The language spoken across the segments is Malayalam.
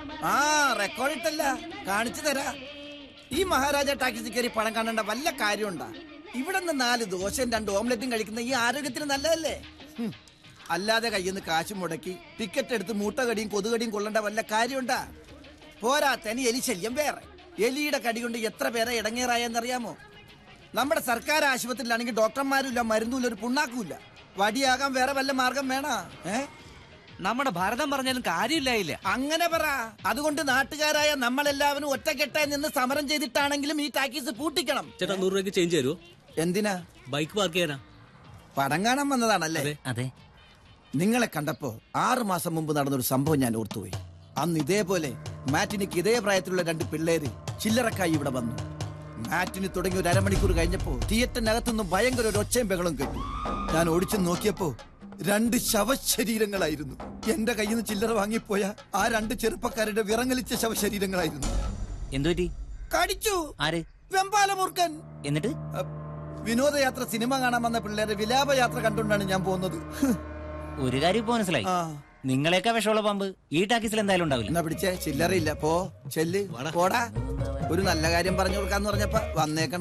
ആ റെക്കോർഡ് ഇട്ടല്ല കാണിച്ചു തരാ ഈ മഹാരാജ ടാക്സി കയറി പണം കാണേണ്ട വല്ല കാര്യമുണ്ടാ ഇവിടെ നിന്ന് നാല് ദോശയും രണ്ട് ഓംലെറ്റും കഴിക്കുന്ന ഈ ആരോഗ്യത്തിന് നല്ലതല്ലേ ഹും. അല്ലാതെ കയ്യിൽ നിന്ന് കാശ് മുടക്കി ടിക്കറ്റ് എടുത്ത് മൂട്ടകടിയും കൊതുകടിയും കൊള്ളേണ്ട വല്ല കാര്യമുണ്ടാ പോരാത്തനി എലി ശല്യം വേറെ എലിയുടെ കടി കൊണ്ട് എത്ര പേരെ ഇടങ്ങേറായെന്നറിയാമോ നമ്മുടെ സർക്കാർ ആശുപത്രിയിലാണെങ്കിൽ ഡോക്ടർമാരുമില്ല മരുന്നുമില്ല ഒരു പുണ്ണാക്കുമില്ല വടിയാകാൻ വേറെ വല്ല മാർഗം വേണ ഏ നമ്മുടെ ഭാരതം പറഞ്ഞാലും കാര്യമില്ലായില്ല അങ്ങനെ പറ അതുകൊണ്ട് നാട്ടുകാരായ നമ്മളെല്ലാവരും ഒറ്റക്കെട്ടായി നിന്ന് സമരം ചെയ്തിട്ടാണെങ്കിലും ഈ ടാക്കീസ് പൂട്ടിക്കണം ചേട്ടാ നൂറ് രൂപയ്ക്ക് ചേഞ്ച് തരുമോ എന്തിനാ ബൈക്ക് പാർക്ക് ചെയ്യാനാ പടം കാണാൻ വന്നതാണല്ലേ അതെ നിങ്ങളെ കണ്ടപ്പോ ആറു മാസം മുമ്പ് നടന്നൊരു സംഭവം ഞാൻ ഓർത്തുപോയി അന്ന് ഇതേപോലെ മാറ്റിനിക്ക് ഇതേ പ്രായത്തിലുള്ള രണ്ട് പിള്ളേര് ചില്ലറക്കായി ഇവിടെ വന്നു മാറ്റിന് തുടങ്ങി ഒരു അരമണിക്കൂർ കഴിഞ്ഞപ്പോ തിയേറ്ററിനകത്തുനിന്ന് ഭയങ്കര ഒരു ഒച്ചയും ബഹളം കേട്ടു ഞാൻ ഓടിച്ചു നോക്കിയപ്പോ രണ്ട് ശവശരീരങ്ങളായിരുന്നു എന്റെ കയ്യിൽ നിന്ന് ചില്ലറ വാങ്ങിപ്പോയ ആ രണ്ട് ചെറുപ്പക്കാരുടെ വിറങ്ങലിച്ച ശവശരീരങ്ങളായിരുന്നു എന്തു പറ്റി കടിച്ചു ആര് വെമ്പാലമൂർക്കൻ എന്നിട്ട് അ, വിനോദയാത്ര സിനിമ കാണാൻ വന്ന പിള്ളേരെ വിലാപയാത്ര കണ്ടുകൊണ്ടാണ് ഞാൻ പോകുന്നത് ഒരു കാര്യം ഇപ്പൊ മനസ്സിലായി ആ നിങ്ങളെയൊക്കെ വിഷമുള്ള പമ്പ് ഈ ടാക്കീസിൽ എന്തായാലും ഉണ്ടാവില്ല എന്നാ പിടിച്ചേ ചില്ലറയില്ല പോ ചെല്ല് പോടാ ഒരു നല്ല കാര്യം പറഞ്ഞു കൊടുക്കാന്ന് പറഞ്ഞപ്പ വന്നേക്കണ്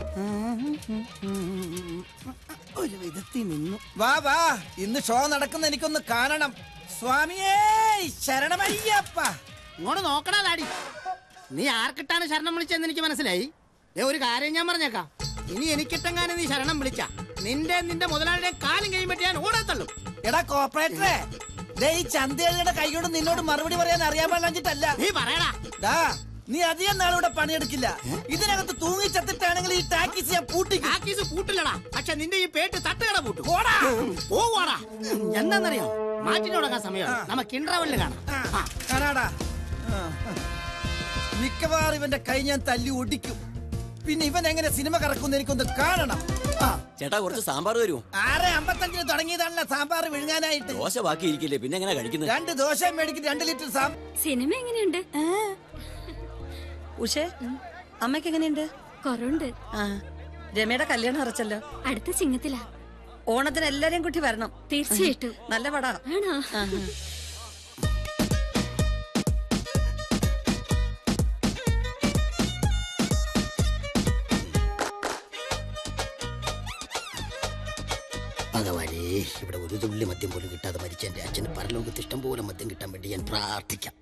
ഒരു വിധത്തിൽ നിന്നു വാ വാ ഇന്ന് ഷോ നടക്കുന്ന എനിക്കൊന്ന് കാണണം സ്വാമിയേ ശരണമയ്യപ്പ ഇങ്ങോട്ട് നോക്കണ ഡാഡി നീ ആർക്കിട്ടാണ് ശരണം വിളിച്ചെന്ന് എനിക്ക് മനസ്സിലായി ദേ ഒരു കാര്യം ഞാൻ പറഞ്ഞേക്കാം ഇനി എനിക്കിട്ടെങ്ങാനും നീ ശരണം വിളിച്ച നിന്റെ നിന്റെ മുതലാളിയുടെ കാലും കഴിയുമ്പോ ഞാൻ ഓടത്തുള്ളൂ എടാ കോപ്പറേറ്ററെ ദേ ഈ ചന്തയുടെ കൈകൊണ്ട് നിന്നോട് മറുപടി പറയാൻ അറിയാൻ പാടില്ല നീ പറയടാ ഡാ നീ അധികം നാളിവിടെ പണിയെടുക്കില്ല ഇതിനകത്ത് തൂങ്ങി ചത്തിട്ടാണെങ്കിൽ ഈ ടാക്കീസ് ഞാൻ പൂട്ടിക്കും ആക്കീസ് പൂട്ടില്ലടാ പക്ഷെ നിന്റെ ഈ പേട്ട് തട്ടുകട പൂട്ടും പോടാ പോവാടാ എന്താന്നറിയോ മാറ്റിന് തുടങ്ങാൻ സമയം നമുക്ക് ഇന്റർവെല്ല് കാണാം ആ, കാണാടാ ആ. മിക്കവാറും ഇവന്റെ കൈ ഞാൻ തല്ലി ഒടിക്കും പിന്നെ ഇവൻ എങ്ങനെ സിനിമ കറക്കുന്ന എനിക്കൊന്ന് കാണണം ആ. ചേട്ടാ കുറച്ച് സാമ്പാർ തരുമോ ആറ് അമ്പത്തഞ്ചിന് തുടങ്ങിയതാണല്ലോ സാമ്പാർ വിഴുങ്ങാനായിട്ട് ദോശ ബാക്കി ഇരിക്കില്ലേ പിന്നെ എങ്ങനെ കഴിക്കുന്നത് രണ്ട് ദോശ മേടിക്കും രണ്ട് ലിറ്റർ സാം സിനിമ എങ്ങനെയുണ്ട് ഉഷേ അമ്മയ്ക്ക് എങ്ങനെയുണ്ട് കുറവുണ്ട് ആ രമയുടെ കല്യാണം ഉറച്ചല്ലോ അടുത്ത ചിങ്ങത്തിലാ ഓണത്തിന് എല്ലാരെയും കൂട്ടി വരണം തീർച്ചയായിട്ടും നല്ല പടാ ആണോ ഭഗവാനേ ഇവിടെ ഒരു തുള്ളി മദ്യം പോലും കിട്ടാതെ മരിച്ച എന്റെ അച്ഛന് പരലോകത്ത് ഇഷ്ടം പോലെ മദ്യം കിട്ടാൻ വേണ്ടി ഞാൻ പ്രാർത്ഥിക്കാം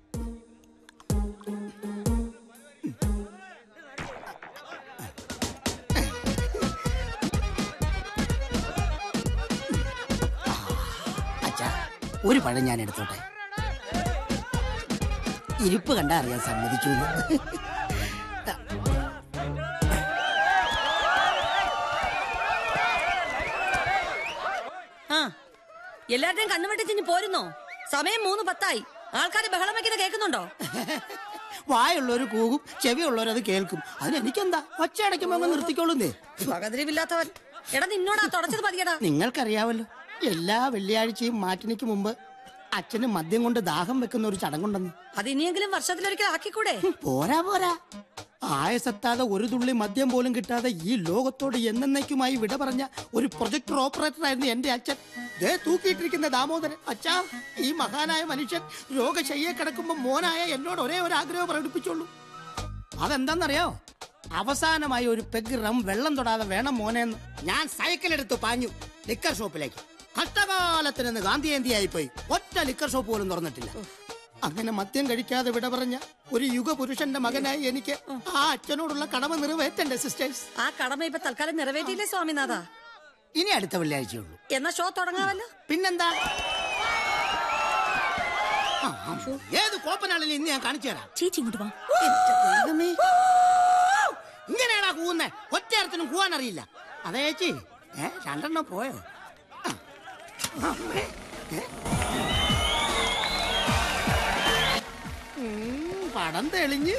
അച്ഛാ ഒരു പഴം ഞാൻ എടുത്തോട്ടെ ഇരിപ്പ് കണ്ടാ അറിയാൻ സമ്മതിച്ചു എന്ന്. ആ എല്ലാരുടെയും കണ്ണുവെട്ടിച്ചിഞ്ഞ് പോരുന്നോ സമയം മൂന്ന് പത്തായി ആൾക്കാർ ബഹളം വയ്ക്കുന്ന കേൾക്കുന്നുണ്ടോ വായുള്ളവര് കൂകും ചെവിയുള്ളവരത് കേൾക്കും അതിന് എനിക്കെന്താ ഒച്ച അടയ്ക്കുമ്പോ അങ്ങ് നിർത്തിക്കോളുന്നേ പകതിരിവില്ലാത്തവൻ എടാ നിന്നോടാ തുടച്ചത് പതിയടാ നിങ്ങൾക്കറിയാവല്ലോ എല്ലാ വെള്ളിയാഴ്ചയും മാറ്റിനിക്ക് മുമ്പ് അച്ഛന് മദ്യം കൊണ്ട് ദാഹം വെക്കുന്ന ഒരു ചടങ്ങുണ്ടെന്ന് അത് ഇനിയെങ്കിലും വർഷത്തിലൊരിക്കൽ ആക്കിക്കൂടെ പോരാ പോരാ ആയസെത്താതെ ഒരു തുള്ളി മദ്യം പോലും കിട്ടാതെ ഈ ലോകത്തോട് എന്നേക്കുമായി വിട പറഞ്ഞ ഒരു പ്രൊജക്ടർ ഓപ്പറേറ്റർ ആയിരുന്നു എന്റെ അച്ഛൻ ദേ തൂക്കിയിട്ടിരിക്കുന്ന ദാമോദരൻ അച്ഛാ ഈ മഹാനായ മനുഷ്യൻ രോഗശയ്യെ കിടക്കുമ്പോ മോനായ എന്നോട് ഒരേ ഒരു ആഗ്രഹം പ്രകടിപ്പിച്ചോളൂ അതെന്താന്നറിയോ അവസാനമായി ഒരു പെഗ് റം വെള്ളം തൊടാതെ വേണം മോനെന്ന് ഞാൻ സൈക്കിൾ എടുത്ത് പാഞ്ഞു ലിക്കർ ഷോപ്പിലേക്ക് കഷ്ടകാലത്തിന് നിന്ന് ഗാന്ധിയന്തിയായി പോയി ഒറ്റ ലിക്കർ ഷോപ്പ് പോലും തുറന്നിട്ടില്ല അങ്ങനെ മദ്യം കഴിക്കാതെ വിട പറഞ്ഞ ഒരു യുഗപുരുഷന്റെ മകനായി എനിക്ക് ആ അച്ഛനോടുള്ള കടമ നിറവേറ്റണ്ടേ സിസ്റ്റേഴ്സ് ആ കടമ ഇപ്പൊ തൽക്കാലം നിറവേറ്റിയില്ലേ സ്വാമിനാഥ ഇനി അടുത്ത വെള്ളിയാഴ്ചയുള്ളൂ എന്നാ ഷോ തുടങ്ങാമല്ലോ പിന്നെന്താ ആ, ആ. ഏത് കോപ്പനാണെങ്കിലും ഇന്ന് ഞാൻ കാണിച്ചു തരാം ചേച്ചി ഇങ്ങോട്ട് വാ എന്റെ ദൈവമേ. ഇങ്ങനെയാണാ കൂവുന്നേ ഒറ്റയരത്തിനും കൂവാൻ അറിയില്ല അതേ ചേച്ചി ഏ രണ്ടെണ്ണം പോയോ ആ. അമ്മേ. ഏ? ഉം, പടം തെളിഞ്ഞ്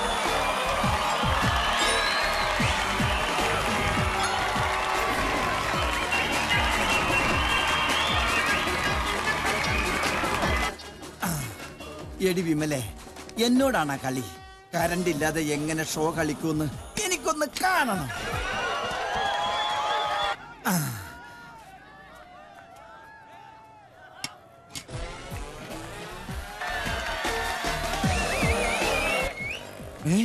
എടി വിമലെ എന്നോടാണ് കളി കരണ്ട് ഇല്ലാതെ എങ്ങനെ ഷോ കളിക്കൂന്ന് എനിക്കൊന്ന് കാണണം ആ. ഏ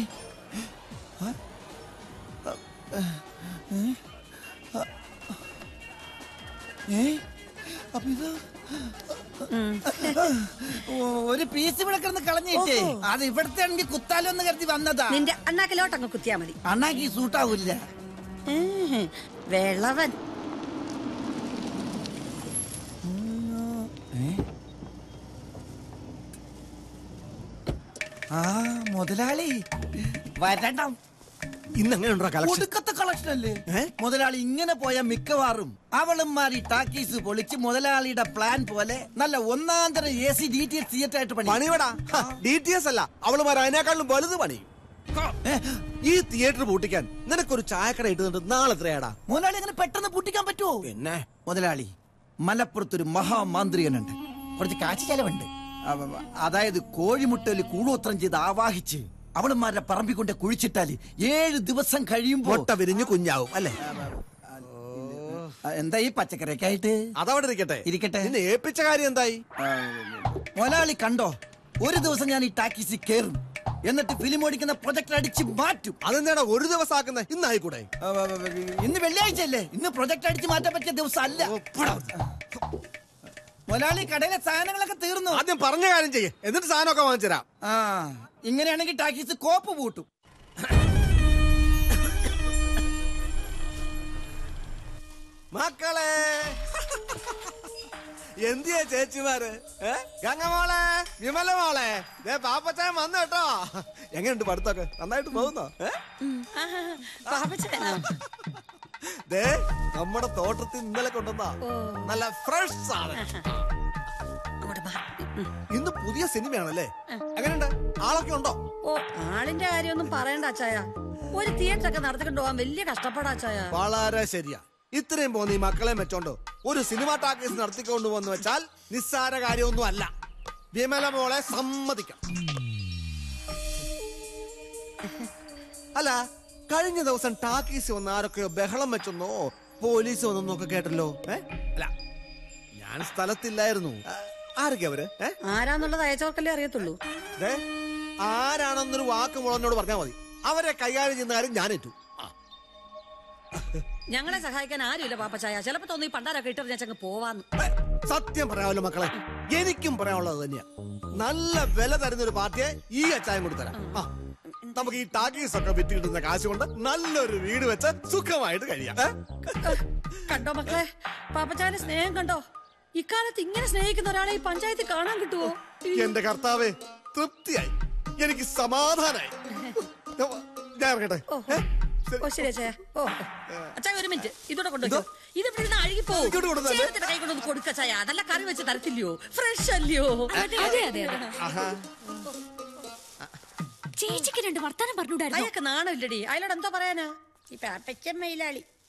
ഏ അപ്പൊ ഇത് ഓ, ഒരു പീസ് ഇവിടെ കിടന്ന് കളഞ്ഞിട്ടേ അത് ഇവിടത്തെ ആണെങ്കിൽ കുത്താലോ എന്ന് കരുതി വന്നതാ നിന്റെ അണ്ണാക്കിലോട്ടങ്ങ് കുത്തിയാ മതി അണ്ണാക്കി സൂട്ടാവൂല്ല ഏഹ്, വെള്ളവൻ ആ മുതലാളി വരണം ഇന്ന് എങ്ങനെയുണ്ടോ കളക്ഷൻ ഒടുക്കത്തെ കളക്ഷൻ അല്ലേ മുതലാളി ഇങ്ങനെ പോയ മിക്കവാറും അവളുമാരി ടാക്കീസ് പൊളിച്ച് മുതലാളിയുടെ പ്ലാൻ പോലെ നല്ല ഒന്നാം തരം A C D T H theatre ആയിട്ട് പണി പണിവടാ ഡി ടി എസ് അല്ല അവളുമാർ അതിനേക്കാളും വലുത് പണി ഈ തിയേറ്റർ പൂട്ടിക്കാൻ നിനക്കൊരു ചായക്കട ഇട്ടുന്നുണ്ട് നാളെ എത്രയാടാ മുതലാളി അങ്ങനെ പെട്ടെന്ന് പൂട്ടിക്കാൻ പറ്റുമോ പിന്നെ മുതലാളി മലപ്പുറത്തൊരു മഹാമാന്ത്രികനുണ്ട് കുറച്ച് കാശ് ചെലവുണ്ട് അവ- അതായത് കോഴിമുട്ടയിൽ കൂടോത്രം ചെയ്ത് ആവാഹിച്ച് അവളുമാരുടെ പറമ്പിൽ കൊണ്ട് കുഴിച്ചിട്ടാല് ഏഴ് ദിവസം കഴിയുമ്പോ മുട്ട വിരിഞ്ഞ് കുഞ്ഞാവും അല്ലേ ആ, എന്താ ഈ പച്ചക്കറിയൊക്കെ ആയിട്ട് അതവിടെ ഇരിക്കട്ടെ ഇരിക്കട്ടെ. നിന്നെ ഏൽപ്പിച്ച കാര്യം എന്തായി മുതലാളി കണ്ടോ ഒരു ദിവസം ഞാൻ ഈ ടാക്കീസിൽ കയറും എന്നിട്ട് ഫിലിം ഓടിക്കുന്ന പ്രൊജക്ടർ അടിച്ച് മാറ്റും അതെന്താടാ ഒരു ദിവസം ആക്കുന്നത് ഇന്നായിക്കൂടെ ആ, ആ, ആ, ഇന്ന് വെള്ളിയാഴ്ച അല്ലേ ഇന്ന് പ്രൊജക്ട് അടിച്ച് മാറ്റാൻ പറ്റിയ ദിവസം അല്ല മുതലാളി കടയിലെ സാധനങ്ങളൊക്കെ തീർന്നു ആദ്യം പറഞ്ഞ കാര്യം ചെയ്യേ എന്നിട്ട് സാധനമൊക്കെ വാങ്ങിച്ചുതരാം ആ ഇങ്ങനെയാണെങ്കിൽ ടാക്കീസ് കോപ്പ് പൂട്ടും മക്കളെ എന്തിയാ ചേച്ചിമാര് ഏ? ഗംഗമോളെ വിമല മോളെ ദേ പാപ്പച്ചായൻ വന്നു കേട്ടോ എങ്ങനെയുണ്ട് പഠിത്തമൊക്കെ നന്നായിട്ട് പോകുന്നോ ഏ? പാപ്പച്ചനോ? ദേ നമ്മുടെ തോട്ടത്തിൽ ഇന്നലെ കൊണ്ടുവന്ന നല്ല ഫ്രഷ് സാധനം അങ്ങോട്ട് മാറ്. ഉം. ഇന്ന് പുതിയ സിനിമയാണല്ലേ എങ്ങനെയുണ്ട് ആളൊക്കെ ഉണ്ടോ ഓ ആളിന്റെ കാര്യമൊന്നും പറയണ്ട അച്ചായ ഒരു തിയേറ്റർ ഒക്കെ നടത്തിക്കൊണ്ട് പോകാൻ വലിയ കഷ്ടപ്പാടാ അച്ചായ വളരെ ശരിയാ ഇത്രയും പോന്ന് ഈ മക്കളെ വെച്ചോണ്ട് ഒരു സിനിമ ടാക്കീസ് നടത്തിക്കൊണ്ട് വന്ന് വെച്ചാൽ നിസ്സാര കാര്യമൊന്നും അല്ല വിമല മോളെ സമ്മതിക്കണം അല്ല കഴിഞ്ഞ ദിവസം ടാക്കീസ് വന്ന ആരൊക്കെയോ ബഹളം വെച്ചെന്നോ പോലീസ് വന്നെന്നോ ഒക്കെ കേട്ടല്ലോ ഏ? അല്ല ഞാൻ സ്ഥലത്തില്ലായിരുന്നു ആ, ആരൊക്കെ അവര് ഏ? ആരാന്നുള്ളത് അയച്ചവർക്കല്ലേ അറിയത്തുള്ളൂ ദേ, ആരാണെന്നൊരു വാക്ക് മുളന്നോട് പറഞ്ഞാൽ മതി അവരെ കൈകാര്യം ചെയ്യുന്ന കാര്യം ഞാൻ ഏറ്റു ആ ഞങ്ങളെ സഹായിക്കാൻ ആരുമില്ല പാപ്പച്ചായ ചിലപ്പോ തോന്നി ഈ പണ്ടാരൊക്കെ ഇട്ടെറിഞ്ഞങ്ങ് പോവാന്ന് ഏ, സത്യം പറയാമല്ലോ മക്കളെ എനിക്കും പറയാനുള്ളത് തന്നെയാ നല്ല വില തരുന്ന ഒരു പാർട്ടിയെ ഈ അച്ചായം കൊടുത്തരാം ആ, നമുക്ക് ഈ ടാക്കീസ് ഒക്കെ വിറ്റ് കിട്ടുന്ന കാശ് കൊണ്ട് നല്ലൊരു വീട് വെച്ച് സുഖമായിട്ട് കഴിയാം ഏ? കണ്ടോ മക്കളെ പാപ്പച്ചായന്റെ സ്നേഹം കണ്ടോ ഇക്കാലത്ത് ഇങ്ങനെ സ്നേഹിക്കുന്ന ഒരാളെ ഈ പഞ്ചായത്തിൽ കാണാൻ കിട്ടുവോ എന്റെ കർത്താവേ തൃപ്തിയായി എനിക്ക് സമാധാനായി ഞാൻ ഇറങ്ങട്ടെ ഓ ഏ? ഓ ശരി അച്ഛാ ഓ അച്ഛാ ഒരു മിനിറ്റ് ഇതോടെ കൊണ്ടുവയ്ക്കോ ഇത് ഇവിടെ നിന്ന് അഴുകി പോകും ഇങ്ങോട്ട് കൊണ്ടുവന്നേ? ചേട്ടത്തിന്റെ കൈ കൊണ്ടൊന്ന് കൊടുക്ക ചായ അതല്ല കറി വെച്ച് തരത്തില്ലയോ ഫ്രഷ് അല്ലയോ അതെ അതെ അതെ ആഹാ ചേച്ചിക്ക് രണ്ട് വർത്താനം പറഞ്ഞുകൂടായിരുന്നു അയാൾക്ക് നാണമില്ലടി അയാളോട് എന്താ പറയാനാ ഈ പാപ്പയ്ക്കൻ മയിലാളി